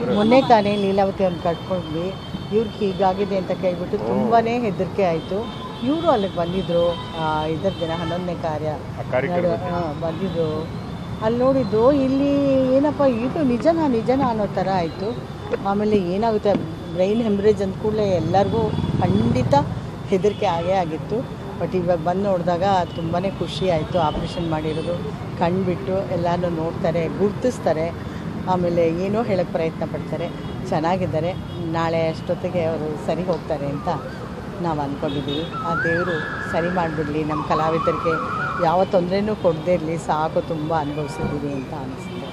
ಮೊನ್ನೆ ತಾನೇ ಲೀಲಾವತಿ ಅವ್ರನ್ನ ಕಟ್ಕೊಂಡ್ವಿ ಇವ್ರಿಗೆ ಹೀಗಾಗಿದೆ ಅಂತ ಕೇಳ್ಬಿಟ್ಟು ತುಂಬಾ ಹೆದರಿಕೆ ಆಯಿತು ಇವರು ಅಲ್ಲಿಗೆ ಬಂದಿದ್ದರು ಇದರ ದಿನ ಹನ್ನೊಂದನೇ ಕಾರ್ಯ ನಡು- ಹಾ, ಬಂದಿದ್ರು ಅಲ್ಲಿ ನೋಡಿದ್ದು ಇಲ್ಲಿ ಏನಪ್ಪ ಇದು ನಿಜನಾ ನಿಜನಾ ಅನ್ನೋ ಥರ ಆಯಿತು ಆಮೇಲೆ ಏನಾಗುತ್ತೆ ಬ್ರೈನ್ ಹೆಮ್ರೇಜ್ ಅಂದ ಕೂಡಲೇ ಎಲ್ಲರಿಗೂ ಖಂಡಿತ ಹೆದರಿಕೆ ಆಗೇ ಆಗಿತ್ತು ಬಟ್ ಇವಾಗ ಬಂದು ನೋಡಿದಾಗ ತುಂಬಾ ಖುಷಿ ಆಯಿತು ಆಪ್ರೇಷನ್ ಮಾಡಿರೋದು ಕಣ್ಬಿಟ್ಟು ಎಲ್ಲನೂ ನೋಡ್ತಾರೆ ಗುರ್ತಿಸ್ತಾರೆ ಆಮೇಲೆ ಏನೋ ಹೇಳೋಕ್ಕೆ ಪ್ರಯತ್ನ ಪಡ್ತಾರೆ ಚೆನ್ನಾಗಿದ್ದಾರೆ ನಾಳೆ ಅಷ್ಟೊತ್ತಿಗೆ ಅವರು ಸರಿ ಹೋಗ್ತಾರೆ ಅಂತ ನಾವು ಅಂದ್ಕೊಂಡಿದ್ದೀವಿ ಆ ದೇವರು ಸರಿ ಮಾಡಿಬಿಡಲಿ ನಮ್ಮ ಕಲಾವಿದರಿಗೆ ಯಾವ ತೊಂದರೆನೂ ಕೊಡದೇ ಇರಲಿ ಸಾಕು ತುಂಬ ಅನುಭವಿಸಿದ್ದೀವಿ ಅಂತ ಅನಿಸುತ್ತೆ